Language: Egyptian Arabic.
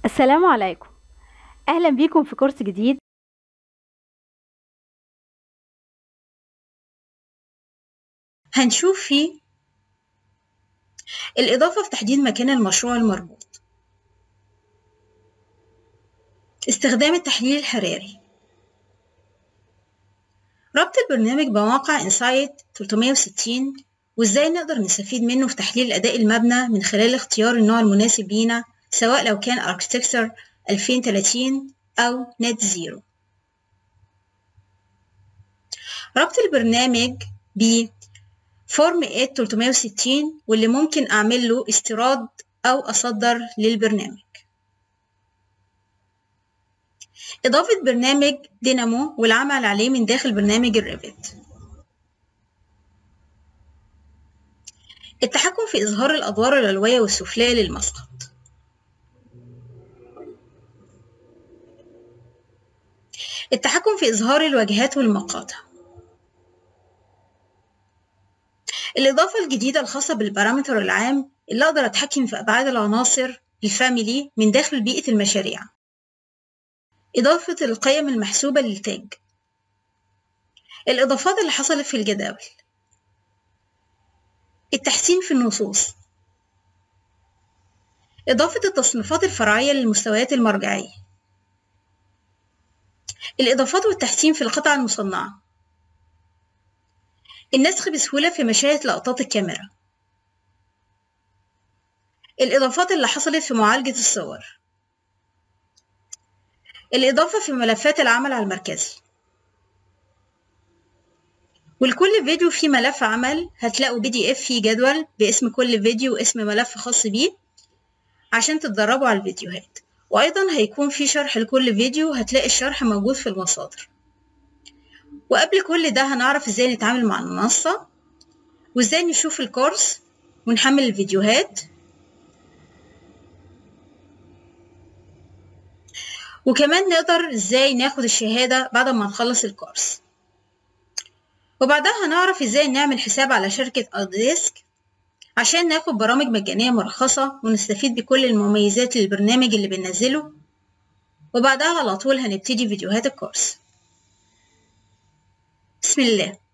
السلام عليكم أهلا بيكم في كورس جديد هنشوف فيه الإضافة في تحديد مكان المشروع المربوط استخدام التحليل الحراري ربط البرنامج بموقع انسايت 360 وازاي نقدر نستفيد منه في تحليل أداء المبنى من خلال اختيار النوع المناسب لينا سواء لو كان Architecture 2030 أو Net Zero ربط البرنامج ب فورم 360 واللي ممكن أعمل له استيراد أو أصدر للبرنامج إضافة برنامج دينامو والعمل عليه من داخل برنامج الريفت التحكم في إظهار الأدوار العلوية والسفلية للمسقط التحكم في إظهار الواجهات والمقاطع الإضافة الجديدة الخاصة بالبارامتر العام اللي أقدر أتحكم في أبعاد العناصر الفاميلي من داخل بيئة المشاريع إضافة القيم المحسوبة للتاج الإضافات اللي حصلت في الجداول التحسين في النصوص إضافة التصنيفات الفرعية للمستويات المرجعية الإضافات والتحسين في القطع المصنعة النسخ بسهولة في مشاهد لقطات الكاميرا الإضافات اللي حصلت في معالجة الصور الإضافة في ملفات العمل على المركزي ولكل فيديو فيه ملف عمل هتلاقوا بي دي اف فيه جدول باسم كل فيديو واسم ملف خاص بيه عشان تتدربوا على الفيديوهات وأيضا هيكون في شرح لكل فيديو هتلاقي الشرح موجود في المصادر وقبل كل ده هنعرف ازاي نتعامل مع المنصة وازاي نشوف الكورس ونحمل الفيديوهات وكمان نقدر ازاي ناخد الشهادة بعد ما نخلص الكورس وبعدها هنعرف ازاي نعمل حساب على شركة أوديسك عشان ناخد برامج مجانية مرخصة ونستفيد بكل المميزات للبرنامج اللي بننزله وبعدها على طول هنبتدي فيديوهات الكورس بسم الله